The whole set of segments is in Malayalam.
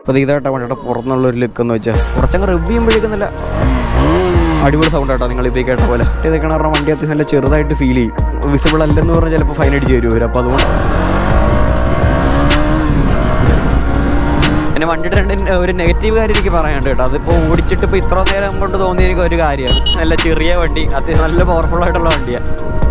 അപ്പോൾ ഇതായിട്ടാ വണ്ടിയുടെ പുറത്തുനിന്നുള്ളൊരു ലുക്ക് എന്ന് വെച്ചാൽ കുറച്ചങ്ങ് റിവ്യൂ ചെയ്യുമ്പോഴേക്കും നല്ല അടിപൊളി സൗണ്ട് ആട്ടോ നിങ്ങൾ ഇപ്പോൾ കേട്ട പോലെ ഇതൊക്കെ പറഞ്ഞാൽ വണ്ടി അത്യാവശ്യം നല്ല ചെറുതായിട്ട് ഫീൽ ചെയ്യും വിസിബിൾ അല്ലെന്ന് പറഞ്ഞാൽ ചിലപ്പോൾ ഫൈൻ അടിച്ച് തരും അവർ അപ്പോൾ അതുകൊണ്ട് പിന്നെ വണ്ടിയുടെ രണ്ട് ഒരു നെഗറ്റീവ് കാര്യം എനിക്ക് പറയാനുണ്ട് കേട്ടോ അതിപ്പോൾ ഓടിച്ചിട്ട് ഇപ്പോൾ ഇത്ര നേരം കൊണ്ട് തോന്നിയ എനിക്ക് ഒരു കാര്യമാണ് നല്ല ചെറിയ വണ്ടി അത്യാവശ്യം നല്ല പവർഫുൾ ആയിട്ടുള്ള വണ്ടിയാണ്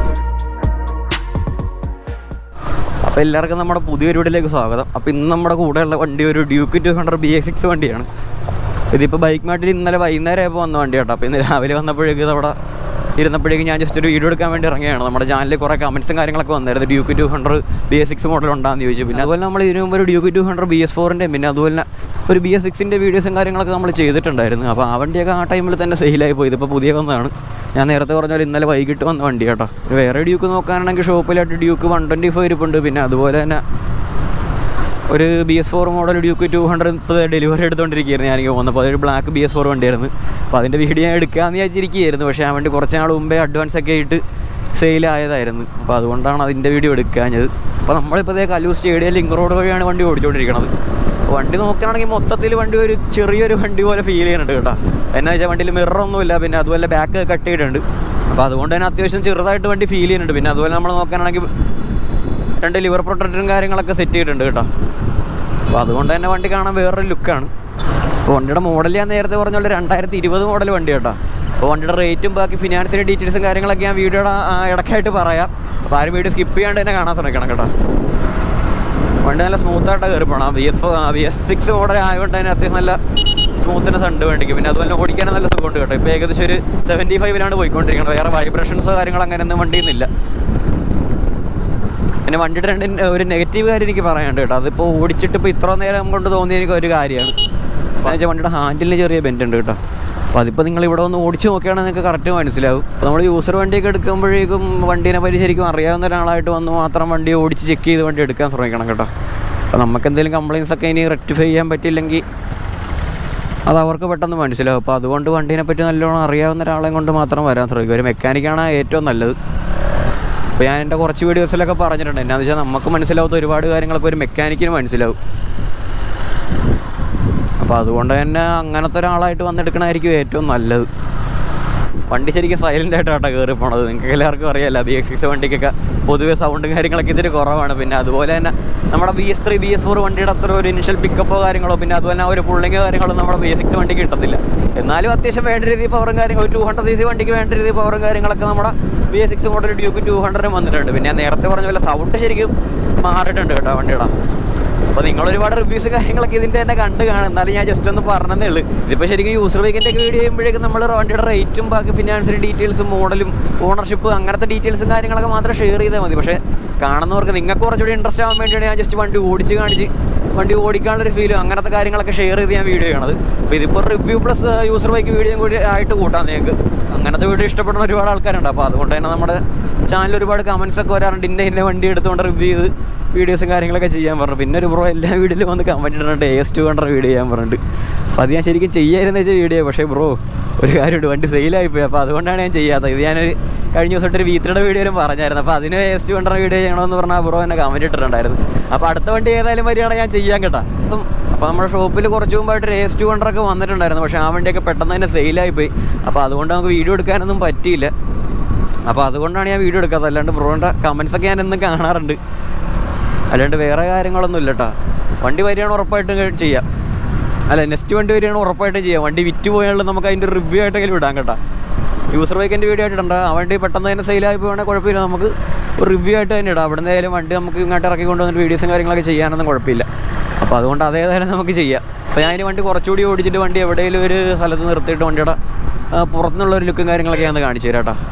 അപ്പോൾ എല്ലാവർക്കും നമ്മുടെ പുതിയൊരു വീട്ടിലേക്ക് സ്വാഗതം അപ്പോൾ ഇന്ന് നമ്മുടെ കൂടെയുള്ള വണ്ടി ഒരു Duke two hundred B S six വണ്ടിയാണ് ഇതിപ്പോൾ ബൈക്ക് മാട്ടിൽ ഇന്നലെ വൈകുന്നേരം ആയപ്പോൾ വന്ന വണ്ടി കേട്ടോ അപ്പോൾ ഇന്ന് രാവിലെ വന്നപ്പോഴേക്കും ഇത് അവിടെ ഇരുന്നപ്പോഴേക്കും ഞാൻ ജസ്റ്റ് ഒരു വീഡിയോ എടുക്കാൻ വേണ്ടി ഇറങ്ങിയാണ് നമ്മുടെ ചാനലിൽ കുറേ കമൻസും കാര്യങ്ങളൊക്കെ വന്നായിരുന്നു Duke two hundred B S six model ഉണ്ടാകുന്ന ചോദിച്ചു പിന്നെ അതുപോലെ നമ്മൾ ഇതിനു മുമ്പ് ഒരു Duke two hundred B S ഫോറിൻ്റെ പിന്നെ അതുപോലെ തന്നെ ഒരു ബി എസ് സിക്സിൻ്റെ വീഡിയോസും കാര്യങ്ങളൊക്കെ നമ്മൾ ചെയ്തിട്ടുണ്ടായിരുന്നു അപ്പോൾ ആ വണ്ടിയൊക്കെ ആ ടൈമിൽ തന്നെ സെയിലായി പോയി ഇതിപ്പോൾ പുതിയ വന്നതാണ് ഞാൻ നേരത്തെ പറഞ്ഞ പോലെ ഇന്നലെ വൈകിട്ട് വന്ന വണ്ടി കേട്ടോ വേറെ ഡ്യൂക്ക് നോക്കാനാണെങ്കിൽ ഷോപ്പിലായിട്ട് ഡ്യൂക്ക് വൺ ട്വൻറ്റി ഫൈവ് ഇരിപ്പുണ്ട് പിന്നെ അതുപോലെ തന്നെ ഒരു B S four model Duke two hundred ഇപ്പോൾ ഡെലിവറി എടുത്തുകൊണ്ടിരിക്കുകയായിരുന്നു ഞാനിങ്ങനെ വന്നപ്പോൾ അതൊരു ബ്ലാക്ക് ബി എസ് ഫോർ വണ്ടിയായിരുന്നു അപ്പോൾ അതിൻ്റെ വീഡിയോ ഞാൻ എടുക്കാമെന്ന് വിചാരിച്ചിരിക്കുകയായിരുന്നു പക്ഷേ ആ വണ്ടി കുറച്ച് നാൾ മുമ്പേ അഡ്വാൻസ് ഒക്കെ ആയിട്ട് സെയിലായതായിരുന്നു അപ്പോൾ അതുകൊണ്ടാണ് അതിൻ്റെ വീഡിയോ എടുക്കാഞ്ഞത് അപ്പോൾ നമ്മളിപ്പോൾ ഇതേ കല്ലൂർ സ്റ്റേഡിയം ലിങ്ക് റോഡ് വഴിയാണ് വണ്ടി ഓടിച്ചുകൊണ്ടിരിക്കുന്നത് അപ്പോൾ വണ്ടി നോക്കുകയാണെങ്കിൽ മൊത്തത്തിൽ വണ്ടി ഒരു ചെറിയൊരു വണ്ടി പോലെ ഫീൽ ചെയ്യുന്നുണ്ട് കേട്ടോ എന്നാ വെച്ചാൽ വണ്ടിയിൽ മിററൊന്നുമില്ല പിന്നെ അതുപോലെ ബാക്ക് കട്ട് ചെയ്തിട്ടുണ്ട് അപ്പോൾ അതുകൊണ്ട് തന്നെ അത്യാവശ്യം ചെറുതായിട്ട് വണ്ടി ഫീൽ ചെയ്യുന്നുണ്ട് പിന്നെ അതുപോലെ നമ്മൾ നോക്കുകയാണെങ്കിൽ രണ്ട് ലിവർ പ്രൊട്ടക്ടറും കാര്യങ്ങളൊക്കെ സെറ്റ് ചെയ്തിട്ടുണ്ട് കേട്ടോ അപ്പോൾ അതുകൊണ്ട് തന്നെ വണ്ടി കാണാൻ വേറൊരു ലുക്കാണ് അപ്പോൾ വണ്ടിയുടെ മോഡൽ ഞാൻ നേരത്തെ പറഞ്ഞ പോലെ രണ്ടായിരത്തി ഇരുപത് മോഡൽ വണ്ടി കേട്ടോ അപ്പോൾ വണ്ടിയുടെ റേറ്റും ബാക്കി ഫിനാൻസിൻ്റെ ഡീറ്റെയിൽസും കാര്യങ്ങളൊക്കെ ഞാൻ വീഡിയോയുടെ ആ, ഇടയ്ക്കായിട്ട് പറയാം അപ്പോൾ ആരും വീഡിയോ സ്കിപ്പ് ചെയ്യാണ്ട് തന്നെ കാണാൻ ശ്രമിക്കണം കേട്ടോ വണ്ടി നല്ല സ്മൂത്തായിട്ടാണ് കയറി പോകണം B S B S six model ആയതുകൊണ്ട് തന്നെ അത്യാവശ്യം നല്ല സ്മൂത്ത്നെസ് ഉണ്ട് വണ്ടിക്ക് പിന്നെ അതുപോലെ ഓടിക്കാനും നല്ല സുഖമുണ്ട് കേട്ടോ ഇപ്പോൾ ഏകദേശം ഒരു സെവൻറ്റി ഫൈവിലാണ് പോയിക്കൊണ്ടിരിക്കുന്നത് വേറെ വൈബ്രേഷൻസോ കാര്യങ്ങളോ അങ്ങനെയൊന്നും വണ്ടിയൊന്നുമില്ല പിന്നെ വണ്ടിയുടെ രണ്ട് ഒരു നെഗറ്റീവ് കാര്യം എനിക്ക് പറയാനുണ്ട് കേട്ടോ അതിപ്പോൾ ഓടിച്ചിട്ട് ഇപ്പോൾ ഇത്ര നേരം കൊണ്ട് തോന്നിയ എനിക്ക് ഒരു കാര്യമാണ് അപ്പോൾ വെച്ചാൽ വണ്ടിയുടെ ഹാൻഡിലിന് ചെറിയ ബെൻഡ് ഉണ്ട് കേട്ടോ അപ്പോൾ അതിപ്പോൾ നിങ്ങൾ ഇവിടെ ഒന്ന് ഓടിച്ച് നോക്കുകയാണെങ്കിൽ നിങ്ങൾക്ക് കറക്റ്റ് മനസ്സിലാവും അപ്പോൾ നമ്മൾ യൂസർ വണ്ടിയൊക്കെ എടുക്കുമ്പോഴേക്കും വണ്ടീനെ പറ്റി ശരിക്കും അറിയാവുന്ന ഒരാളായിട്ട് വന്ന് മാത്രം വണ്ടി ഓടിച്ച് ചെക്ക് ചെയ്ത് വണ്ടി എടുക്കാൻ ശ്രമിക്കണം കേട്ടോ അപ്പോൾ നമുക്ക് എന്തെങ്കിലും കംപ്ലയിൻസ് ഒക്കെ ഇനി റെക്ടിഫൈ ചെയ്യാൻ പറ്റില്ലെങ്കിൽ അത് അവർക്ക് പെട്ടെന്ന് മനസ്സിലാവും അപ്പോൾ അതുകൊണ്ട് വണ്ടീനെ പറ്റി നല്ലോണം അറിയാവുന്ന ഒരാളെ കൊണ്ട് മാത്രം വരാൻ ശ്രമിക്കും ഒരു മെക്കാനിക്കാണ് ഏറ്റവും നല്ലത് അപ്പോൾ ഞാൻ എൻ്റെ കുറച്ച് വീഡിയോസിലൊക്കെ പറഞ്ഞിട്ടുണ്ട് എന്നാന്ന് വെച്ചാൽ നമുക്ക് മനസ്സിലാവാത്ത ഒരുപാട് കാര്യങ്ങളൊക്കെ ഒരു മെക്കാനിക്കിന് മനസ്സിലാവും അപ്പോൾ അതുകൊണ്ട് തന്നെ അങ്ങനത്തെ ഒരാളായിട്ട് വന്നെടുക്കണമായിരിക്കും ഏറ്റവും നല്ലത് വണ്ടി ശരിക്കും സൈലൻ്റ് ആയിട്ടാണ് കയറി പോണത് നിങ്ങൾക്ക് എല്ലാവർക്കും അറിയാമല്ലോ ബി എക്സ് സിക്സ് വണ്ടിക്കൊക്കെ പൊതുവേ സൗണ്ടും കാര്യങ്ങളൊക്കെ ഇതിൽ കുറവാണ് പിന്നെ അതുപോലെ തന്നെ നമ്മുടെ B S three B S four വണ്ടിയുടെ അത്ര ഒരു ഇനിഷ്യൽ പിക്കപ്പോ കാര്യങ്ങളോ പിന്നെ അതുപോലെ തന്നെ ആ ഒരു പുള്ളിങ് കാര്യങ്ങളോ നമ്മുടെ ബി എസ് സിക്സ് വണ്ടിക്ക് കിട്ടത്തില്ല എന്നാലും അത്യാവശ്യം വേണ്ട രീതിയിൽ പവറും കാര്യങ്ങളും ടു ഹൺഡ്രഡ് സി സി വണ്ടിക്ക് വേണ്ട രീതിയിൽ പവറും കാര്യങ്ങളൊക്കെ നമ്മുടെ B S six model Duke two ഹൺഡ്രഡും വന്നിട്ടുണ്ട് പിന്നെ ഞാൻ നേരത്തെ പറഞ്ഞ പോലെ സൗണ്ട് ശരിക്കും മാറിയിട്ടുണ്ട് കേട്ടോ വണ്ടിയുടെ അപ്പോൾ നിങ്ങൾ ഒരുപാട് റിവ്യൂസ് കാര്യങ്ങളൊക്കെ ഇതിൻ്റെ തന്നെ കണ്ട് കാണും എന്നാലും ഞാൻ ജസ്റ്റ് ഒന്ന് പറഞ്ഞതേ ഉള്ളൂ ഇതിപ്പോൾ ശരിക്കും യൂസർ വീക്കിൻ്റെ ഒക്കെ വീഡിയോ ചെയ്യുമ്പോഴേക്കും നമ്മൾ വണ്ടിയുടെ റേറ്റും ബാക്കി ഫിനാൻഷ്യൽ ഡീറ്റെയിൽസും മോഡലും ഓണർഷിപ്പ് അങ്ങനത്തെ ഡീറ്റെയിൽസും കാര്യങ്ങളൊക്കെ മാത്രം ഷെയർ ചെയ്താൽ മതി പക്ഷേ കാണുന്നവർക്ക് നിങ്ങൾക്ക് കുറച്ചുകൂടി ഇൻട്രസ്റ്റ് ആവാൻ വേണ്ടിയാണ് ഞാൻ ജസ്റ്റ് വണ്ടി ഓടിച്ച് കാണിച്ച് വണ്ടി ഓടിക്കാനുള്ളൊരു ഫീലും അങ്ങനത്തെ കാര്യങ്ങളൊക്കെ ഷെയർ ചെയ്ത് ഞാൻ വീഡിയോ ചെയ്യണത് അപ്പോൾ ഇതിപ്പോൾ review plus user bike video കൂടി ആയിട്ട് കൂട്ടാം നിങ്ങൾക്ക് അങ്ങനത്തെ വീഡിയോ ഇഷ്ടപ്പെടുന്ന ഒരുപാട് ആൾക്കാരുണ്ട് അപ്പോൾ അതുകൊണ്ട് തന്നെ നമ്മുടെ ചാനലിൽ ഒരുപാട് കമൻസ് ഒക്കെ വരാറുണ്ട് ഇന്ന ഇന്ന വണ്ടി എടുത്തുകൊണ്ട് റിവ്യൂ ചെയ്ത് വീഡിയോസും കാര്യങ്ങളൊക്കെ ചെയ്യാൻ പറഞ്ഞു പിന്നെ ഒരു ബ്രോ എല്ലാ വീഡിയോയിലും വന്ന് കമൻറ്റ് ഇടുന്നുണ്ട് A S two hundred video ചെയ്യാൻ പറഞ്ഞിട്ട് അപ്പോൾ അത് ഞാൻ ശരിക്കും ചെയ്യായിരുന്നു വെച്ച വീഡിയോ പക്ഷേ ബ്രോ ഒരു കാര്യമുണ്ട് വണ്ടി സെയിലായിപ്പോയി അപ്പോൾ അതുകൊണ്ടാണ് ഞാൻ ചെയ്യാത്തത് ഇത് ഞാനൊരു കഴിഞ്ഞ ദിവസം ഒരു വീത്രയുടെ വീഡിയോയിലും പറഞ്ഞായിരുന്നു അപ്പോൾ അതിന് A S two hundred video ചെയ്യണമെന്ന് പറഞ്ഞാൽ ബ്രോ എന്നെ കമൻറ്റ് ഇട്ടിട്ടുണ്ടായിരുന്നു അപ്പോൾ അടുത്ത വണ്ടി ഏതായാലും വരികയാണെങ്കിൽ ഞാൻ ചെയ്യാൻ കേട്ടോ അപ്പം അപ്പോൾ നമ്മുടെ ഷോപ്പിൽ കുറച്ച് മുമ്പായിട്ട് ഒരു എ എസ് ടു ഹൺഡ്രഡ് ഒക്കെ വന്നിട്ടുണ്ടായിരുന്നു പക്ഷേ ആ വണ്ടിയൊക്കെ പെട്ടെന്ന് തന്നെ സെയിലായി പോയി അപ്പോൾ അതുകൊണ്ട് നമുക്ക് വീഡിയോ എടുക്കാനൊന്നും പറ്റിയില്ല അപ്പോൾ അതുകൊണ്ടാണ് ഞാൻ വീഡിയോ എടുക്കാത്തത് അല്ലാണ്ട് ബ്രോൻ്റെ കമൻസ് ഒക്കെ ഞാൻ എന്നും കാണാറുണ്ട് അല്ലാണ്ട് വേറെ കാര്യങ്ങളൊന്നും ഇല്ല കേട്ടോ വണ്ടി വരികയാണ് ഉറപ്പായിട്ടും കഴി- ചെയ്യാം അല്ല നെക്സ്റ്റ് വണ്ടി വരികയാണ് ഉറപ്പായിട്ടും ചെയ്യാം വണ്ടി വിറ്റ് പോയാലും നമുക്ക് അതിൻ്റെ റിവ്യൂ ആയിട്ടെങ്കിലും ഇടാം കേട്ടോ യൂസർ ബൈക്കിൻ്റെ വീഡിയോ ആയിട്ട് ഇടണ്ട ആ വണ്ടി പെട്ടെന്ന് തന്നെ സെയിലായി പോകണമെങ്കിൽ കുഴപ്പമില്ല നമുക്ക് ഒരു റിവ്യൂ ആയിട്ട് തന്നെ ഇടാം അവിടെ നിന്നായാലും വണ്ടി നമുക്ക് ഇങ്ങോട്ട് ഇറക്കി കൊണ്ടുവന്നിട്ട് വീഡിയോസും കാര്യങ്ങളൊക്കെ ചെയ്യാനൊന്നും കുഴപ്പമില്ല അപ്പോൾ അതുകൊണ്ട് അതേതായാലും നമുക്ക് ചെയ്യാം അപ്പോൾ ഞാൻ ഈ വണ്ടി കുറച്ചുകൂടി ഓടിച്ചിട്ട് വണ്ടി എവിടെയെങ്കിലും ഒരു സ്ഥലത്ത് നിർത്തിയിട്ട് വണ്ടിയുടെ ആ, പുറത്തുനിന്നുള്ള ഒരു ലുക്കും കാര്യങ്ങളൊക്കെ ഞാൻ ഒന്ന് കാണിച്ചു തരാം കേട്ടോ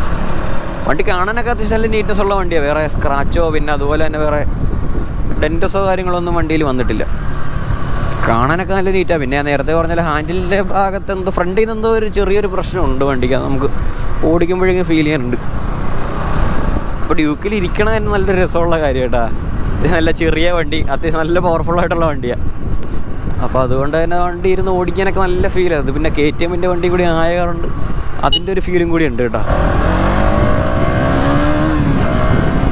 വണ്ടി കാണാനൊക്കെ അത്യാവശ്യം നല്ല നീറ്റ്നസ് ഉള്ള വണ്ടിയാണ് വേറെ സ്ക്രാച്ചോ പിന്നെ അതുപോലെ തന്നെ വേറെ ഡെൻറ്റസോ കാര്യങ്ങളൊന്നും വണ്ടിയിൽ വന്നിട്ടില്ല കാണാനൊക്കെ നല്ല നീറ്റാണ് പിന്നെ ഞാൻ നേരത്തെ പറഞ്ഞാൽ ഹാൻഡിലിൻ്റെ ഭാഗത്ത് എന്തോ ഫ്രണ്ടിൽ നിന്ന് എന്തോ ഒരു ചെറിയൊരു പ്രശ്നമുണ്ട് വണ്ടിക്ക് അത് നമുക്ക് ഓടിക്കുമ്പോഴേക്കും ഫീൽ ചെയ്യാനുണ്ട് ഇപ്പോൾ ഡ്യൂക്കിൽ ഇരിക്കണത് തന്നെ നല്ലൊരു രസമുള്ള കാര്യം കേട്ടാ ഇത് നല്ല ചെറിയ വണ്ടി അത്യാവശ്യം നല്ല പവർഫുൾ ആയിട്ടുള്ള വണ്ടിയാണ് അപ്പോൾ അതുകൊണ്ട് തന്നെ വണ്ടി ഇരുന്ന് ഓടിക്കാനൊക്കെ നല്ല ഫീലാണ് അത് പിന്നെ കെ ടി എമ്മിൻ്റെ വണ്ടി കൂടി ആയതുകൊണ്ട് അതിൻ്റെ ഒരു ഫീലും കൂടി ഉണ്ട് കേട്ടോ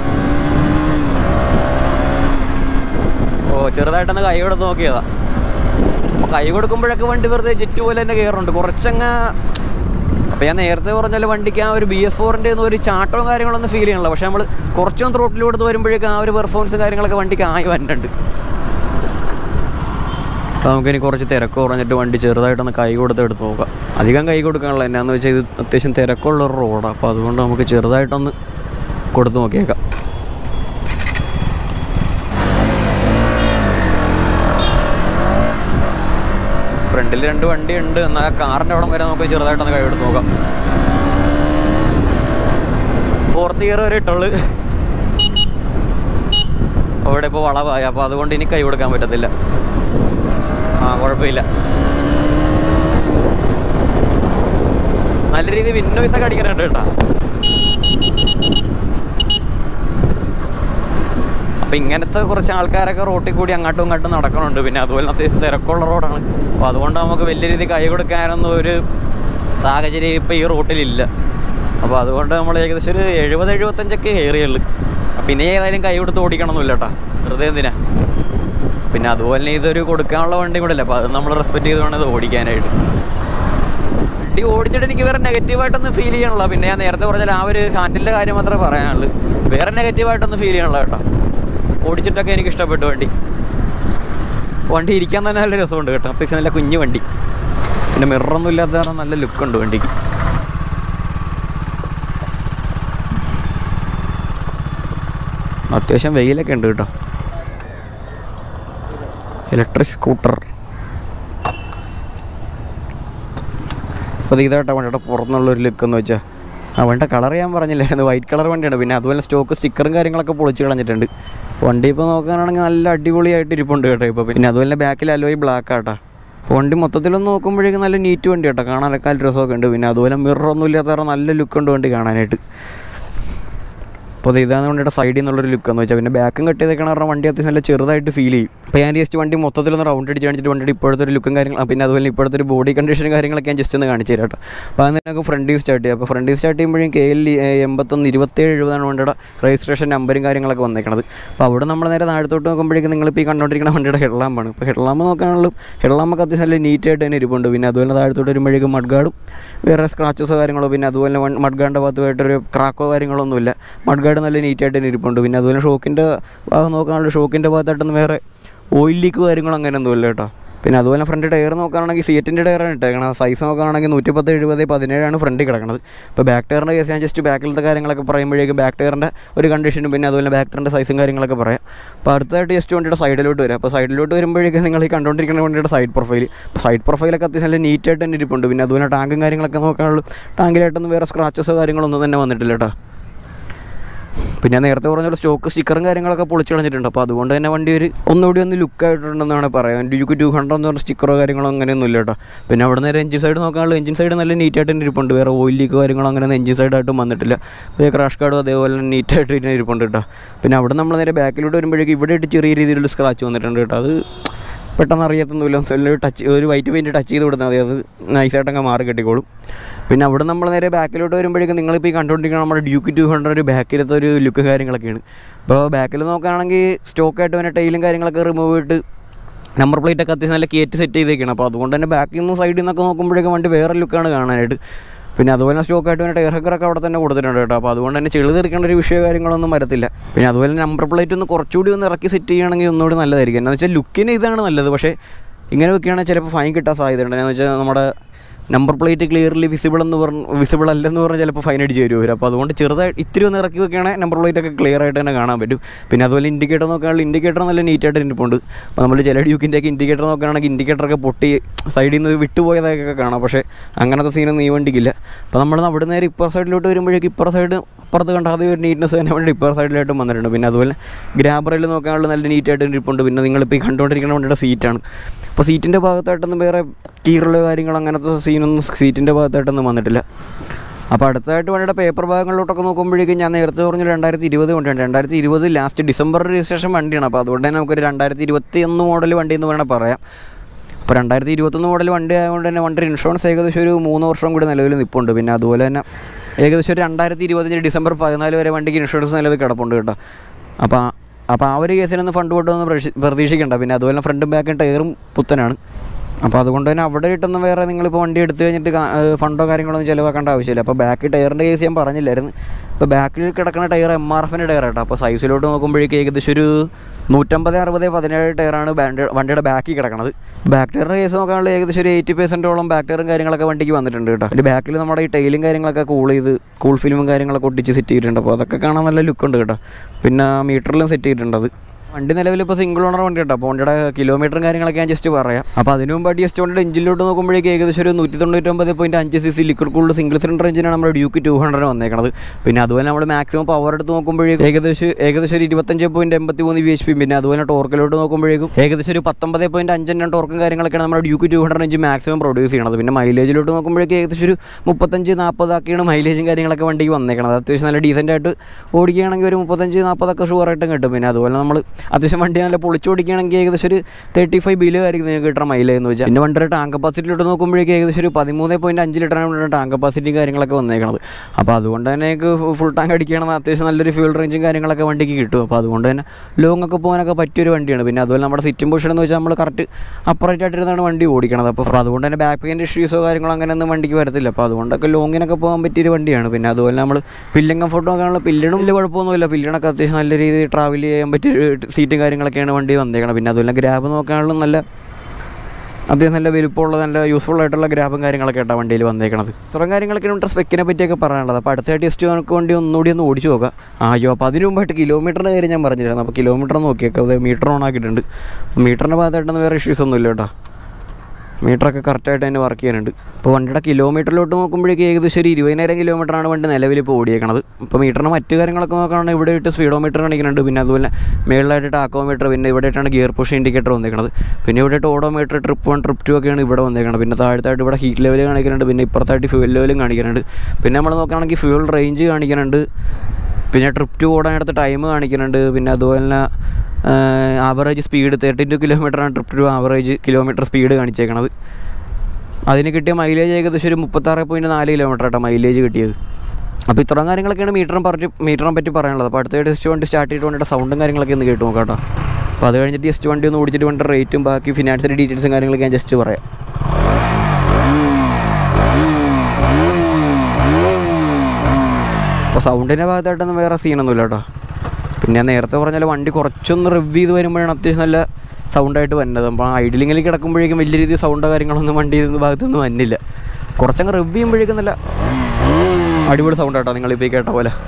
ഓ ചെറുതായിട്ടൊന്ന് കൈയോടെ നോക്കിയതാ അപ്പോൾ കൈ കൊടുക്കുമ്പോഴൊക്കെ വണ്ടി വെറുതെ ജെറ്റ് പോലെ തന്നെ കയറുന്നുണ്ട് കുറച്ചങ്ങ് അപ്പോൾ ഞാൻ നേരത്തെ പറഞ്ഞാൽ വണ്ടിക്ക് ആ ഒരു ബി എസ് ഫോറിൻ്റെ ഒന്നും ഒരു ചാട്ടവും കാര്യങ്ങളൊന്നും ഫീൽ ചെയ്യണില്ല പക്ഷേ നമ്മൾ കുറച്ചൊന്ന് ത്രോട്ടിൽ കൊടുത്ത് വരുമ്പോഴേക്കും ആ ഒരു പെർഫോമൻസ് കാര്യങ്ങളൊക്കെ വണ്ടിക്ക് ആയി വരുന്നുണ്ട് അപ്പോൾ നമുക്കിനി കുറച്ച് തിരക്ക് കുറഞ്ഞിട്ട് വണ്ടി ചെറുതായിട്ടൊന്ന് കൈ കൊടുത്ത് എടുത്ത് നോക്കാം അധികം കൈ കൊടുക്കാനുള്ള എന്നാന്ന് വെച്ചാൽ ഇത് അത്യാവശ്യം തിരക്കുള്ള ഒരു റോഡാണ് അപ്പോൾ അതുകൊണ്ട് നമുക്ക് ചെറുതായിട്ടൊന്ന് കൊടുത്ത് നോക്കിയേക്കാം ഫ്രണ്ടിൽ രണ്ട് വണ്ടി ഉണ്ട് എന്നാൽ ആ കാറിൻ്റെ അവിടെ വരെ നമുക്ക് ചെറുതായിട്ടൊന്ന് കൈ കൊടുത്ത് നോക്കാം ഫോർത്ത് ഇയർ വരെ ഇട്ടുള്ളു അവിടെ ഇപ്പോൾ വളവായി അപ്പോൾ അതുകൊണ്ട് ഇനി കൈ കൊടുക്കാൻ പറ്റത്തില്ല ആ കുഴപ്പമില്ല നല്ല രീതിയിൽ വിന്നോയ്സ് ഒക്കെ അടിക്കാനുണ്ട് കേട്ടോ അപ്പം ഇങ്ങനത്തെ കുറച്ച് ആൾക്കാരൊക്കെ റോട്ടിൽ കൂടി അങ്ങോട്ടും ഇങ്ങോട്ടും നടക്കണുണ്ട് പിന്നെ അതുപോലെ അത്യാവശ്യം തിരക്കുള്ള റോഡാണ് അപ്പോൾ അതുകൊണ്ട് നമുക്ക് വലിയ രീതിയിൽ കൈ കൊടുക്കാനൊന്നും ഒരു സാഹചര്യം ഇപ്പോൾ ഈ റൂട്ടിലില്ല അപ്പോൾ അതുകൊണ്ട് നമ്മൾ ഏകദേശം ഒരു എഴുപത് എഴുപത്തഞ്ചൊക്കെ ഏറിയുള്ളൂ അപ്പം ഇനി ഏതായാലും കൈ കൊടുത്ത് ഓടിക്കണമെന്നില്ല കേട്ടോ വെറുതെ എന്തിനാ പിന്നെ അതുപോലെ തന്നെ ഇതൊരു കൊടുക്കാനുള്ള വണ്ടി കൂടെ അല്ലേ അപ്പോൾ അത് നമ്മൾ റെസ്പെക്ട് ചെയ്ത് വേണം ഇത് ഓടിക്കാനായിട്ട് വണ്ടി ഓടിച്ചിട്ട് എനിക്ക് വേറെ നെഗറ്റീവായിട്ടൊന്നും ഫീൽ ചെയ്യണില്ല പിന്നെ ഞാൻ നേരത്തെ പറഞ്ഞാൽ ആ ഒരു ഹാൻഡിലിൻ്റെ കാര്യം മാത്രമേ പറയാനുള്ളൂ വേറെ നെഗറ്റീവായിട്ടൊന്നും ഫീൽ ചെയ്യണില്ല കേട്ടോ ഓടിച്ചിട്ടൊക്കെ എനിക്ക് ഇഷ്ടപ്പെട്ടു വണ്ടി വണ്ടി ഇരിക്കാൻ തന്നെ നല്ല രസമുണ്ട് കേട്ടോ അത്യാവശ്യം നല്ല കുഞ്ഞു വണ്ടി പിന്നെ മിററൊന്നും ഇല്ലാത്ത കാരണം നല്ല ലുക്കുണ്ട് വണ്ടിക്ക് അത്യാവശ്യം വെയിലൊക്കെ ഉണ്ട് കേട്ടോ ഇലക്ട്രിക് സ്കൂട്ടർ അപ്പോൾ ഇതായിട്ടാ വണ്ടിയുടെ പുറത്തുനിന്നുള്ള ഒരു ലുക്ക് എന്ന് വെച്ചാൽ ആ വണ്ടിയുടെ കളർ ഞാൻ പറഞ്ഞില്ലായിരുന്നു വൈറ്റ് കളർ വണ്ടിയാണ് പിന്നെ അതുപോലെ സ്റ്റോക്ക് സ്റ്റിക്കറും കാര്യങ്ങളൊക്കെ പൊളിച്ച് കളഞ്ഞിട്ടുണ്ട് വണ്ടി ഇപ്പോൾ നോക്കുകയാണെങ്കിൽ നല്ല അടിപൊളിയായിട്ട് ഇരിപ്പുണ്ട് കേട്ടോ ഇപ്പോൾ പിന്നെ അതുപോലെ ബാക്കിൽ അലോയി ബ്ലാക്ക് ആട്ടാ അപ്പോൾ വണ്ടി മൊത്തത്തിലൊന്ന് നോക്കുമ്പോഴേക്കും നല്ല നീറ്റ് വണ്ടി കേട്ടോ കാണാനൊക്കെ നല്ല രസമൊക്കെ ഉണ്ട് പിന്നെ അതുപോലെ മിററൊന്നും ഇല്ലാത്ത കാരണം നല്ല ലുക്കുണ്ട് വണ്ടി കാണാനായിട്ട് അപ്പോൾ അത് ഇതാണ് വണ്ടിയുടെ സൈഡിൽ നിന്നുള്ളൊരു ലുക്ക് എന്ന് വെച്ചാൽ പിന്നെ ബാക്കും കട്ട് ചെയ്തേക്കണ കാരണം വണ്ടി അത്യാവശ്യം നല്ല ചെറുതായിട്ട് ഫീൽ ചെയ്യും അപ്പോൾ ഞാൻ ജസ്റ്റ് വണ്ടി മൊത്തത്തിലൊന്ന് റൗണ്ട് അടിച്ച് കാണിച്ചിട്ട് വണ്ടിയുടെ ഇപ്പോഴത്തെ ഒരു ലുക്കും കാര്യങ്ങൾ പിന്നെ അതുപോലെ ഇപ്പോഴത്തെ ഒരു ബോഡി കണ്ടീഷനും കാര്യങ്ങളൊക്കെ ഞാൻ ജസ്റ്റ് ഒന്ന് കാണിച്ചു തരാം കേട്ടോ അപ്പോൾ അതിന് നമുക്ക് ഫ്രണ്ടിൽ സ്റ്റാർട്ട് ചെയ്യാം അപ്പോൾ ഫ്രണ്ടിൽ സ്റ്റാർട്ട് ചെയ്യുമ്പോഴും കെ എൽ എൺപത്തൊന്ന് ഇരുപത്തേഴ് എഴുപതാണ് വണ്ടിയുടെ രജിസ്ട്രേഷൻ നമ്പറും കാര്യങ്ങളൊക്കെ വന്നേക്കണത് അപ്പോൾ അവിടെ നമ്മൾ നേരെ താഴത്തോട്ട് നോക്കുമ്പോഴേക്കും നിങ്ങളിപ്പോൾ ഈ കണ്ടുകൊണ്ടിരിക്കുന്ന വണ്ടിയുടെ ഹെഡ്ലാമ്പാണ് ഇപ്പോൾ ഹെഡ്ലാമ്പ് നോക്കാനുള്ളൂ ഹെഡ്ലാമ്പൊക്കെ അത്യാവശ്യം നല്ല നീറ്റായിട്ട് തന്നെ ഇരിപ്പുണ്ട് പിന്നെ അതുപോലെ താഴത്തോട്ട് വരുമ്പോഴേക്കും മഡ്ഗാർഡും വേറെ സ്ക്രാച്ചസോ കാര്യങ്ങളോ പിന്നെ അതുപോലെ മഡ്ഗാർഡിൻ്റെ ഭാഗത്തുമായിട്ടൊരു ക്രാക്കോ കാര്യങ്ങളൊന്നുമില്ല മഡ്ഗാർഡ് നല്ല നീറ്റായിട്ട് തന്നെ ഇരിപ്പുണ്ട് പിന്നെ അതുപോലെ ഷോക്കിൻ്റെ ഭാഗം നോക്കാനുള്ള ഷോക്കിൻ്റെ ഭാഗത്തായിട്ടൊന്നും വേറെ ഓയിൽ ലീക്ക് കാര്യങ്ങളും അങ്ങനെയൊന്നും ഇല്ല കേട്ടോ പിന്നെ അതുപോലെ ഫ്രണ്ട് ടയർ നോക്കുകയാണെങ്കിൽ സീറ്റിൻ്റെ ടയറാണ് ഇട്ടേക്കണം സൈസ് നോക്കുകയാണെങ്കിൽ നൂറ്റിപ്പത്ത് എഴുപത് പതിനേഴാണ് ഫ്രണ്ടിൽ കിടക്കുന്നത് ഇപ്പോൾ ബാക്ക് ടയറിൻ്റെ കേസ് ഞാൻ ജസ്റ്റ് ബാക്കിലത്തെ കാര്യങ്ങളൊക്കെ പറയുമ്പോഴേക്കും ബാക്ക് ടയറിൻ്റെ ഒരു കണ്ടീഷനും പിന്നെ അതുപോലെ ബാക്ക് ടയറിൻ്റെ സൈസും കാര്യങ്ങളൊക്കെ പറയാം അപ്പോൾ അടുത്തായിട്ട് ജസ്റ്റ് വണ്ടിയുടെ സൈഡിലോട്ട് വരാം അപ്പോൾ സൈഡിലോട്ട് വരുമ്പോഴേക്കും നിങ്ങൾ ഈ കണ്ടുകൊണ്ടിരിക്കുന്ന വണ്ടിയുടെ സൈഡ് പ്രൊഫൈൽ അപ്പോൾ സൈഡ് പ്രൊഫൈലൊക്കെ അത്യാവശ്യം നല്ല നീറ്റായിട്ട് തന്നെ ഇരിപ്പുണ്ട് പിന്നെ അതുപോലെ ടാങ്കും കാര്യങ്ങളൊക്കെ നോക്കാനുള്ളൂ ടാങ്കിലായിട്ടൊന്നും വേറെ സ്ക്രാച്ചസോ കാര്യങ്ങളൊന്നും തന്നെ വന്നിട്ടില്ല കേട്ടോ പിന്നെ ഞാൻ നേരത്തെ പറഞ്ഞ സ്റ്റോക്ക് സ്റ്റിക്കറും കാര്യങ്ങളൊക്കെ പൊളിച്ച് കളഞ്ഞിട്ടുണ്ട് അപ്പോൾ അതുകൊണ്ട് തന്നെ വണ്ടി ഒരു ഒന്നുകൂടി ഒന്ന് ലുക്ക് ആയിട്ടുണ്ടെന്നാണ് പറയാം ഡ്യൂക്ക് ടു ഹൺഡ്രഡ് എന്ന് പറഞ്ഞ സ്റ്റിക്കറോ കാര്യങ്ങളോ അങ്ങനെയൊന്നും ഇല്ല കേട്ടോ പിന്നെ അവിടെ നേരെ എഞ്ചിൻ സൈഡ് നോക്കാനുള്ള എഞ്ചിൻ സൈഡ് നല്ല നീറ്റായിട്ട് തന്നെ ഇരിപ്പുണ്ട് വേറെ ഓയിൽ ലീക്ക് കാര്യങ്ങളോ അങ്ങനെ എഞ്ചിൻ സൈഡായിട്ടും വന്നിട്ടില്ല അതേ ക്രാഷ് കാർഡും അതേപോലെ തന്നെ നീറ്റായിട്ട് തന്നെ ഇരിപ്പുണ്ട് കേട്ടോ പിന്നെ അവിടെ നമ്മൾ നേരെ ബാക്കിലോട്ട് വരുമ്പോഴേക്കും ഇവിടെ ഇട്ട് ചെറിയ രീതിയിലുള്ള സ്ക്രാച്ച് വന്നിട്ടുണ്ട് കേട്ടോ അത് പെട്ടെന്ന് അറിയത്തൊന്നുമില്ല ഒരു ടച്ച് ഒരു വൈറ്റ് പെയിൻറ്റ് ടച്ച് ചെയ്ത് കൊടുത്താൽ മതി അത് നൈസായിട്ട് അങ്ങ് മാറി കെട്ടിക്കോളും പിന്നെ അവിടെ നമ്മൾ നേരെ ബാക്കിലോട്ട് വരുമ്പോഴേക്കും നിങ്ങളിപ്പോൾ ഈ കണ്ടുകൊണ്ടിരിക്കുന്ന നമ്മുടെ ഡ്യൂക്ക് ടു ഹൺഡ്രഡ് ഒരു ബാക്കിലത്തെ ഒരു ലുക്ക് കാര്യങ്ങളൊക്കെയാണ് അപ്പോൾ ബാക്കിൽ നോക്കുകയാണെങ്കിൽ സ്റ്റോക്കായിട്ട് പിന്നെ ടൈലും കാര്യങ്ങളൊക്കെ റിമൂവ് ചെയ്തിട്ട് നമ്പർ പ്ലേറ്റ് ഒക്കെ അത്യാവശ്യം നല്ല കയറ്റി സെറ്റ് ചെയ്തേക്കാണ് അപ്പോൾ അതുകൊണ്ട് തന്നെ ബാക്കിൽ നിന്ന് സൈഡിൽ നിന്നൊക്കെ നോക്കുമ്പോഴേക്കും വണ്ടി വേറെ ലുക്കാണ് കാണാനായിട്ട് പിന്നെ അതുപോലെ സ്റ്റോക്കായിട്ട് പിന്നെ ടയർ ഹക്കറൊക്കെ അവിടെ തന്നെ കൊടുത്തിട്ടുണ്ട് കേട്ടോ അപ്പോൾ അതുകൊണ്ട് തന്നെ ചെളി തീർക്കേണ്ട ഒരു വിഷയ കാര്യങ്ങളൊന്നും വരത്തില്ല പിന്നെ അതുപോലെ നമ്പർ പ്ലേറ്റ് ഒന്ന് കുറച്ചുകൂടി ഒന്ന് ഇറക്കി സെറ്റ് ചെയ്യുകയാണെങ്കിൽ ഒന്നുകൂടി നല്ലതായിരിക്കും എന്താണെന്ന് വെച്ചാൽ ലുക്കിന് ഇതാണ് നല്ലത് പക്ഷേ ഇങ്ങനെ വെക്കുകയാണെങ്കിൽ ചിലപ്പോൾ ഫൈൻ കിട്ടാൻ സാധ്യതയുണ്ട് എന്ന് വെച്ചാൽ നമ്മുടെ നമ്പർ പ്ലേറ്റ് ക്ലിയർലി വിസിബിൾ എന്ന് പറഞ്ഞ് വിസിബിൾ അല്ലെന്ന് പറഞ്ഞാൽ ചിലപ്പോൾ ഫൈൻ അടിച്ച് തരും വരും അപ്പോൾ അതുകൊണ്ട് ചെറുതായി ഇത്തിരി ഒന്ന് ഇറക്കി വെക്കുകയാണെങ്കിൽ നമ്പർ പ്ലേറ്റ് ഒക്കെ ക്ലിയർ ആയിട്ട് തന്നെ കാണാൻ പറ്റും പിന്നെ അതുപോലെ ഇൻഡിക്കേറ്റർ നോക്കുകയാണെങ്കിൽ ഇൻഡിക്കേറ്റർ നല്ല നീറ്റായിട്ട് ഇരിപ്പുണ്ട് അപ്പോൾ നമ്മൾ ചില ഡ്യൂക്കിൻ്റെ ഒക്കെ ഇൻഡിക്കേറ്റർ നോക്കുകയാണെങ്കിൽ ഇൻഡിക്കേറ്ററൊക്കെ പൊട്ടി സൈഡിൽ നിന്ന് വിട്ടുപോയതൊക്കെ കാണാം പക്ഷേ അങ്ങനത്തെ സീനൊന്നും ഈ വണ്ടിക്കില്ല അപ്പോൾ നമ്മൾ അവിടെ നേരെ ഇപ്പുറ സൈഡിലോട്ട് വരുമ്പോഴേക്കും ഇപ്പുറ സൈഡ് അപ്പുറത്ത് കണ്ട അതേ ഒരു നീറ്റ്നസ് തന്നെ വേണ്ടി ഇപ്പുറ സൈഡിലായിട്ടും വന്നിട്ടുണ്ട് പിന്നെ അതുപോലെ ഗ്രാബറിൽ നോക്കാനുള്ള നല്ല നീറ്റായിട്ട് ഇരിപ്പുണ്ട് പിന്നെ നിങ്ങളിപ്പോൾ ഈ കണ്ടുകൊണ്ടിരിക്കുന്ന വണ്ടിയുടെ സീറ്റാണ് അപ്പോൾ സീറ്റിൻ്റെ ഭാഗത്തായിട്ടൊന്നും വേറെ കീറുള്ള കാര്യങ്ങൾ അങ്ങനത്തെ സീനൊന്നും സീറ്റിൻ്റെ ഭാഗത്തായിട്ടൊന്നും വന്നിട്ടില്ല അപ്പോൾ അടുത്തതായിട്ട് വണ്ടിയുടെ പേപ്പർ ഭാഗങ്ങളിലോട്ടൊക്കെ നോക്കുമ്പോഴേക്കും ഞാൻ നേരത്തെ പറഞ്ഞു രണ്ടായിരത്തി ഇരുപത് വണ്ടിയാണ് രണ്ടായിരത്തി ഇരുപത് ലാസ്റ്റ് ഡിസംബർ രജിസ്ട്രേഷൻ വണ്ടിയാണ് അപ്പോൾ അതുകൊണ്ട് തന്നെ നമുക്കൊരു രണ്ടായിരത്തി ഇരുപത്തി ഒന്ന് മോഡൽ വണ്ടി എന്ന് വേണമെങ്കിൽ പറയാം അപ്പോൾ രണ്ടായിരത്തി ഇരുപത്തൊന്ന് മോഡൽ വണ്ടി ആയതുകൊണ്ട് തന്നെ വണ്ടിയുടെ ഇൻഷുറൻസ് ഏകദേശം ഒരു മൂന്ന് വർഷം കൂടി നിലവിൽ നിൽപ്പുണ്ട് പിന്നെ അതുപോലെ തന്നെ ഏകദേശം ഒരു രണ്ടായിരത്തി ഇരുപത്തഞ്ച് ഡിസംബർ പതിനാല് വരെ വണ്ടിക്ക് ഇൻഷുറൻസ് നിലവിൽ കിടപ്പുണ്ട് കേട്ടോ അപ്പോൾ അപ്പോൾ ആ ഒരു കേസിനൊന്നും ഫണ്ട് കൊണ്ടുവന്ന് പ്രതീക്ഷ- പ്രതീക്ഷിക്കണ്ട പിന്നെ അതുപോലെ ഫ്രണ്ടും ബാക്കും ടയറും പുത്തനാണ് അപ്പോൾ അതുകൊണ്ട് തന്നെ അവിടെ ഇട്ടൊന്നും വേറെ നിങ്ങളിപ്പോൾ വണ്ടി എടുത്തു കഴിഞ്ഞിട്ട് കാ- ഏഹ് ഫണ്ടോ കാര്യങ്ങളോ ഒന്നും ചിലവാക്കേണ്ട ആവശ്യമില്ല അപ്പോൾ ബാക്ക് ടയറിൻ്റെ കേസ് ഞാൻ പറഞ്ഞില്ലായിരുന്നു ഇപ്പോൾ ബാക്കിൽ കിടക്കുന്ന ടയർ എം ആർ എഫിൻ്റെ ടയർ കേട്ടോ അപ്പോൾ സൈസിലോട്ട് നോക്കുമ്പോഴേക്ക് ഏകദേശം ഒരു നൂറ്റമ്പത് അറുപത് പതിനേഴ് ടയറാണ് ബാൻഡ് വണ്ടിയുടെ ബാക്കിൽ കിടക്കുന്നത് ബാക്ക് ടയറിൻ്റെ കേസ് നോക്കാനുള്ള ഏകദേശം ഒരു എയ്റ്റി പെർസെൻറ്റോളം ബാക്ക് ടയറും കാര്യങ്ങളൊക്കെ വണ്ടിക്ക് വന്നിട്ടുണ്ട് കേട്ടോ അതിൻ്റെ ബാക്കിൽ നമ്മുടെ ഈ ടൈലും കാര്യങ്ങളൊക്കെ കൂൾ ചെയ്ത് കൂൾ ഫിലിമും കാര്യങ്ങളൊക്കെ ഒട്ടിച്ച് സെറ്റ് ചെയ്തിട്ടുണ്ട് അപ്പോൾ അതൊക്കെ കാണാൻ നല്ല ലുക്ക് ഉണ്ട് കേട്ടോ പിന്നെ മീറ്ററിലും സെറ്റ് ചെയ്തിട്ടുണ്ട് അത് വണ്ടി നിലവിൽ ഇപ്പോൾ സിംഗിൾ ഓണർ വണ്ടി കേട്ടോ അപ്പോൾ വണ്ടിയുടെ കിലോമീറ്ററും കാര്യങ്ങളൊക്കെ ഞാൻ ജസ്റ്റ് പറയാം അപ്പോൾ അതിന് മുമ്പ് ടി എസ് വണ്ടിയുടെ എഞ്ചിനിലോട്ട് നോക്കുമ്പോഴേക്ക് ഏകദേശം ഒരു നൂറ്റി തൊണ്ണൂറ്റൊമ്പത് പോയിൻറ്റ് അഞ്ച് C C liquid cooled single cylinder എഞ്ചിനാണ് നമ്മുടെ ഡ്യൂക്ക് ടു ഹൺഡ്രഡ് വന്നേക്കുന്നത് പിന്നെ അതുപോലെ നമ്മൾ മാക്സിമം പവർ എടുത്ത് നോക്കുമ്പോഴേക്കും ഏകദേശം ഏകദേശം ഒരു ഇരുപത്തഞ്ച് പോയിൻറ്റ് എൺപത്തി മൂന്ന് ബി എച്ച് പി പിന്നെ അതുപോലെ ടോർക്കിലോട്ട് നോക്കുമ്പോഴേക്കും ഏകദേശം ഒരു പത്തൊമ്പത് പോയിൻറ്റ് അഞ്ചെണ്ണം ടോർക്കും കാര്യങ്ങളൊക്കെയാണ് നമ്മുടെ Duke two hundred engine maximum produce ചെയ്യണത് പിന്നെ മൈലേജിലോട്ട് നോക്കുമ്പോഴേക്കും ഏകദേശം ഒരു മുപ്പത്തഞ്ച് നാൽപ്പതാക്കിയാണ് മൈലേജും കാര്യങ്ങളൊക്കെ വണ്ടിക്ക് വന്നേക്കണത് അത്യാവശ്യം നല്ല ഡീസൻ്റ് ആയിട്ട് ഓടിക്കുകയാണെങ്കിൽ ഒരു മുപ്പത്തഞ്ച് നാൽപ്പതൊക്കെ ഷുവറായിട്ടും കിട്ടും പിന്നെ അതുപോലെ നമ്മൾ അത്യാവശ്യം വണ്ടി നല്ല പൊളിച്ചോടിക്കുകയാണെങ്കിൽ ഏകദേശം ഒരു തേർട്ടി ഫൈവ് ബിലോ ആയിരിക്കും നിങ്ങൾക്ക് കിട്ടുന്ന മൈലേജ് എന്ന് വെച്ചാൽ പിന്നെ വണ്ടിയുടെ ടാങ്ക് കപ്പാസിറ്റിയിലോട്ട് നോക്കുമ്പോഴേക്കും ഏകദേശം ഒരു പതിമൂന്ന് പോയിൻറ്റ് അഞ്ച് ലിറ്ററാണ് വണ്ടിയുടെ ടാങ്ക് കപ്പാസിറ്റി കാര്യങ്ങളൊക്കെ വന്നേക്കണത് അപ്പോൾ അതുകൊണ്ട് തന്നെ നിങ്ങൾക്ക് ഫുൾ ടാങ്ക് അടിക്കുകയാണെങ്കിൽ അത്യാവശ്യം നല്ലൊരു ഫ്യൂൾ റേഞ്ചും കാര്യങ്ങളൊക്കെ വണ്ടിക്ക് കിട്ടും അപ്പോൾ അതുകൊണ്ട് തന്നെ ലോങ് ഒക്കെ പോകാനൊക്കെ പറ്റിയൊരു വണ്ടിയാണ് പിന്നെ അതുപോലെ നമ്മുടെ സിറ്റും പൊസിഷൻ എന്ന് വെച്ചാൽ നമ്മൾ കറക്റ്റ് അപ്പറേറ്റ് ആയിട്ടിരുന്നാണ് വണ്ടി ഓടിക്കണത് അപ്പോൾ അതുകൊണ്ട് തന്നെ ബാക്ക് പെയിൻ്റെ ഇഷ്യൂസോ കാര്യങ്ങളോ അങ്ങനെയൊന്നും വണ്ടിക്ക് വരത്തില്ല അപ്പോൾ അതുകൊണ്ടൊക്കെ ലോങ്ങിനൊക്കെ പോകാൻ പറ്റിയൊരു വണ്ടിയാണ് പിന്നെ അതുപോലെ നമ്മൾ പില്ലും കംഫർട്ടും നോക്കാനുള്ള പില്ലണും വലിയ കുഴപ്പമൊന്നുമില്ല പില്ലണൊക്കെ അത്യാവശ്യം നല്ല രീതിയിൽ ട്രാവൽ ചെയ്യാൻ പറ്റിയ സീറ്റും കാര്യങ്ങളൊക്കെയാണ് വണ്ടി വന്നേക്കണം പിന്നെ അതുപോലെ ഗ്രാബ് നോക്കാനുള്ള നല്ല അത്യാവശ്യം നല്ല വലുപ്പമുള്ള നല്ല യൂസ്ഫുൾ ആയിട്ടുള്ള ഗ്രാബും കാര്യങ്ങളൊക്കെ ആയിട്ടാണ് വണ്ടിയിൽ വന്നേക്കണത് ഇത്രയും കാര്യങ്ങളൊക്കെ ഉണ്ട് സ്പെക്കിനെ പറ്റിയൊക്കെ പറയാനുള്ളത് അപ്പോൾ അടുത്ത ടെസ്റ്റ് നമുക്ക് വണ്ടി ഒന്നുകൂടി ഒന്ന് ഓടിച്ചു നോക്കാം ആ, അയ്യോ അപ്പോൾ അതിന് മുമ്പായിട്ട് കിലോമീറ്ററിൻ്റെ കാര്യം ഞാൻ പറഞ്ഞിരുന്നു അപ്പോൾ കിലോമീറ്റർ നോക്കിയേക്കാം അത് മീറ്റർ ഓൺ ആക്കിയിട്ടുണ്ട് മീറ്ററിൻ്റെ ഭാഗത്തായിട്ടൊന്നും വേറെ ഇഷ്യൂസ് ഒന്നുമില്ല കേട്ടോ മീറ്ററൊക്കെ കറക്റ്റായിട്ട് തന്നെ വർക്ക് ചെയ്യാനുണ്ട് ഇപ്പോൾ വണ്ടിയുടെ കിലോമീറ്ററിലോട്ട് നോക്കുമ്പോഴേക്ക് ഏകദേശം ഒരു ഇരുപതിനായിരം കിലോമീറ്ററാണ് വണ്ടി നിലവിൽ ഇപ്പോൾ ഓടിയേക്കണത് ഇപ്പോൾ മീറ്ററിന് മറ്റു കാര്യങ്ങളൊക്കെ നോക്കുകയാണെങ്കിൽ ഇവിടെ ഇട്ട് സ്പീഡോമീറ്റർ കാണിക്കുന്നുണ്ട് പിന്നെ അതുപോലെ മേളിലായിട്ട് ടാക്കോമീറ്റർ പിന്നെ ഇവിടെ ഇട്ടാണ് ഗിയർ പുഷ് ഇൻഡിക്കേറ്റർ വന്നേക്കണത് പിന്നെ ഇവിടെ ഇട്ട് odometer trip one trip two ഒക്കെയാണ് ഇവിടെ വന്നേക്കണത് പിന്നെ താഴത്തായിട്ട് ഇവിടെ ഹീറ്റ് ലെവൽ കാണിക്കുന്നുണ്ട് പിന്നെ ഇപ്പുറത്തായിട്ട് ഫ്യൂൽ ലെവലും കാണിക്കുന്നുണ്ട് പിന്നെ നമ്മൾ നോക്കുകയാണെങ്കിൽ ഫ്യൂൽ റേഞ്ച് കാണിക്കുന്നുണ്ട് പിന്നെ ട്രിപ്പ് ടു ഓടാനടുത്ത് ടൈം കാണിക്കുന്നുണ്ട് പിന്നെ അതുപോലെ തന്നെ ആവറേജ് സ്പീഡ് തേർട്ടി ടു കിലോമീറ്ററാണ് trip two average kilometre speed കാണിച്ചേക്കണത് അതിന് കിട്ടിയ മൈലേജ് ഏകദേശം ഒരു മുപ്പത്താറ് പോയിൻറ്റ് നാല് കിലോമീറ്റർ ആട്ടോ മൈലേജ് കിട്ടിയത് അപ്പോൾ ഇത്രയും കാര്യങ്ങളൊക്കെയാണ് മീറ്ററും പറഞ്ഞ് മീറ്ററിനെ പറ്റി പറയാനുള്ളത് അപ്പോൾ അടുത്ത ടെസ്റ്റ് വണ്ടി സ്റ്റാർട്ട് ചെയ്തിട്ട് വണ്ടിയുടെ സൗണ്ടും കാര്യങ്ങളൊക്കെ ഒന്ന് കേട്ട് നോക്കാം കേട്ടോ അപ്പോൾ അത് കഴിഞ്ഞിട്ട് ജസ്റ്റ് വണ്ടി ഒന്ന് ഓടിച്ചിട്ട് വണ്ടി റേറ്റും ബാക്കി ഫിനാൻസിൻ്റെ ഡീറ്റെയിൽസും കാര്യങ്ങളൊക്കെ ഞാൻ ജസ്റ്റ് പറയാം അപ്പോൾ സൗണ്ടിൻ്റെ ഭാഗത്തായിട്ടൊന്നും വേറെ സീനൊന്നുമില്ല കേട്ടോ പിന്നെ ഞാൻ നേരത്തെ പറഞ്ഞാൽ വണ്ടി കുറച്ചൊന്ന് റിവ്യൂ ചെയ്ത് വരുമ്പോഴാണ് അത്യാവശ്യം നല്ല സൗണ്ടായിട്ട് വരുന്നത് അപ്പോൾ ഐഡിലിങ്ങിൽ കിടക്കുമ്പോഴേക്കും വലിയ രീതിയിൽ സൗണ്ടോ കാര്യങ്ങളൊന്നും വണ്ടി ഇതിൻ്റെ ഭാഗത്തൊന്നും വന്നില്ല കുറച്ചങ്ങ് റിവ്യൂ ചെയ്യുമ്പോഴേക്കും നല്ല അടിപൊളി സൗണ്ട് കേട്ടോ നിങ്ങളിപ്പോൾ ഈ കേട്ട പോലെ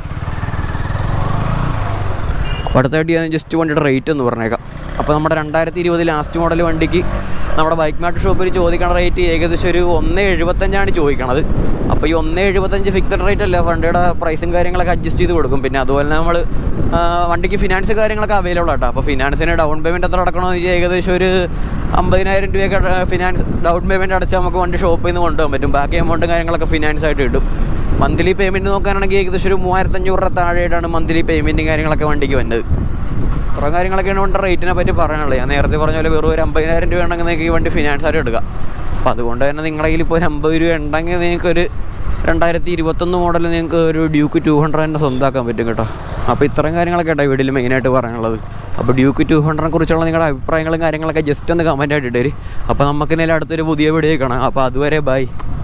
അപ്പോൾ അടുത്തായിട്ട് ഞാൻ ജസ്റ്റ് വണ്ടിയുടെ റേറ്റ് എന്ന് പറഞ്ഞേക്കാം അപ്പോൾ നമ്മുടെ രണ്ടായിരത്തി ഇരുപത് ലാസ്റ്റ് മോഡൽ വണ്ടിക്ക് നമ്മുടെ ബൈക്ക് മാർട്ട് ഷോപ്പിൽ ചോദിക്കണ റേറ്റ് ഏകദേശം ഒരു ഒന്ന് എഴുപത്തഞ്ചാണ് ചോദിക്കണത് അപ്പോൾ ഈ ഒന്ന് എഴുപത്തഞ്ച് ഫിക്സഡ് റേറ്റ് അല്ല വണ്ടിയുടെ പ്രൈസും കാര്യങ്ങളൊക്കെ അഡ്ജസ്റ്റ് ചെയ്ത് കൊടുക്കും പിന്നെ അതുപോലെ നമ്മൾ വണ്ടിക്ക് ഫിനാൻസ് കാര്യങ്ങളൊക്കെ അവൈലബിൾ ആട്ടോ അപ്പോൾ ഫിനാൻസിന് ഡൗൺ പേയ്മെൻറ്റ് എത്ര അടക്കണമെന്ന് വെച്ചാൽ ഏകദേശം ഒരു അമ്പതിനായിരം രൂപയൊക്കെ ഫിനാൻസ് ഡൗൺ പേയ്മെൻറ്റ് അടച്ചാൽ നമുക്ക് വണ്ടി ഷോപ്പിൽ നിന്ന് കൊണ്ടുപോകാൻ പറ്റും ബാക്കി എമൗണ്ടും കാര്യങ്ങളൊക്കെ ഫിനാൻസ് ആയിട്ട് കിട്ടും മന്ത്ലി പേയ്മെൻറ്റ് നോക്കാനാണെങ്കിൽ ഏകദേശം ഒരു മൂവായിരത്തഞ്ഞൂറ് രൂപ താഴെയായിട്ടാണ് മന്ത്ലി പേയ്മെൻറ്റും കാര്യങ്ങളൊക്കെ വണ്ടിക്ക് വന്നത് ഇത്ര കാര്യങ്ങളൊക്കെയാണ് വണ്ടി റേറ്റിനെ പറ്റി പറയാനുള്ളത് ഞാൻ നേരത്തെ പറഞ്ഞ പോലെ വെറും ഒരു അമ്പതിനായിരം രൂപ ഉണ്ടെങ്കിൽ നിങ്ങൾക്ക് ഈ വണ്ടി ഫിനാൻസ് ആയിട്ട് എടുക്കാം അപ്പോൾ അതുകൊണ്ട് തന്നെ നിങ്ങളുടെ കയ്യിൽ ഇപ്പോൾ ഒരു അമ്പത് രൂപ ഉണ്ടെങ്കിൽ നിങ്ങൾക്ക് ഒരു രണ്ടായിരത്തി ഇരുപത്തൊന്ന് മോഡൽ നിങ്ങൾക്ക് ഒരു ഡ്യൂക്ക് ടു ഹൺഡ്രഡ് തന്നെ സ്വന്തമാക്കാൻ പറ്റും കേട്ടോ അപ്പോൾ ഇത്രയും കാര്യങ്ങളൊക്കെ കേട്ടോ വീട്ടിൽ മെയിനായിട്ട് പറയാനുള്ളത് അപ്പോൾ ഡ്യൂക്ക് ടു ഹൺഡ്രഡിനെ കുറിച്ചുള്ള നിങ്ങളുടെ അഭിപ്രായങ്ങളും കാര്യങ്ങളൊക്കെ ജസ്റ്റ് ഒന്ന് കമൻറ്റ് ആയിട്ട് ഇട്ടേര് അപ്പോൾ നമുക്ക് ഇന്നലെ അടുത്തൊരു പുതിയ വീഡിയോ കാണാം അപ്പോൾ അതുവരെ ബൈ